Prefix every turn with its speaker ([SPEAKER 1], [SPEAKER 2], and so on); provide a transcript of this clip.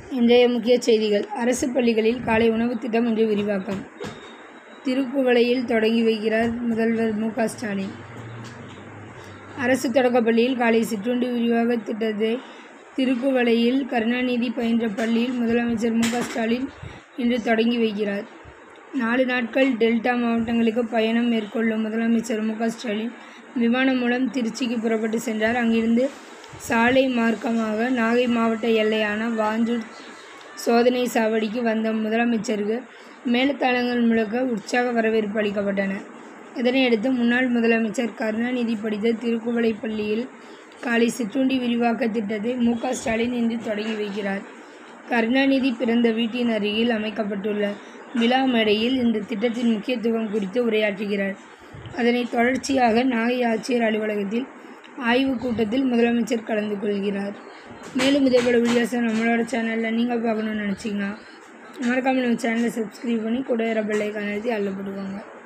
[SPEAKER 1] இன்றைய முக்கிய செய்திகள் அரசு பள்ளிகளில் காலை உணவுத் திட்டம் இன்று விரிவாக்கம் திருக்குவளையில் தொடங்கி வைக்கிறார் முதல்வர் மு க ஸ்டாலின் அரசு தொடக்கப் பள்ளியில் காலை சிற்றுண்டி விரிவாக்க திட்டத்தை திருக்குவளையில் கருணாநிதி பயின்ற பள்ளியில் முதலமைச்சர் மு க ஸ்டாலின் இன்று தொடங்கி வைக்கிறார் நாலு நாட்கள் டெல்டா மாவட்டங்களுக்கு பயணம் மேற்கொள்ளும் முதலமைச்சர் மு க ஸ்டாலின் விமானம் மூலம் திருச்சிக்கு புறப்பட்டு சென்றார் அங்கிருந்து சாலை மார்க்கமாக நாகை மாவட்ட எல்லையான வாஞ்சூர் சோதனை சாவடிக்கு வந்த முதலமைச்சருக்கு மேலத்தாளங்கள் முழக்க உற்சாக வரவேற்பு அளிக்கப்பட்டன இதனையடுத்து முன்னாள் முதலமைச்சர் கருணாநிதி படித்த திருக்குவளை பள்ளியில் காலை சிற்றுண்டி விரிவாக்க திட்டத்தை மு க ஸ்டாலின் இன்று தொடங்கி வைக்கிறார் கருணாநிதி பிறந்த வீட்டின் அருகில் அமைக்கப்பட்டுள்ள விழா மேடையில் இந்த திட்டத்தின் முக்கியத்துவம் குறித்து உரையாற்றுகிறார் அதனைத் தொடர்ச்சியாக நாகை ஆட்சியர் அலுவலகத்தில் ஆய்வுக் கூட்டத்தில் முதலமைச்சர் கலந்து கொள்கிறார் மேலும் இதேபோல வீடியோஸை நம்மளோட சேனலில் நீங்கள் பார்க்கணுன்னு நினச்சிங்கன்னா மறக்காமல் நம்ம சேனலை சப்ஸ்கிரைப் பண்ணி கூட பெல் ஐக்கான் அழுத்தி அதில் போட்டுக்கோங்க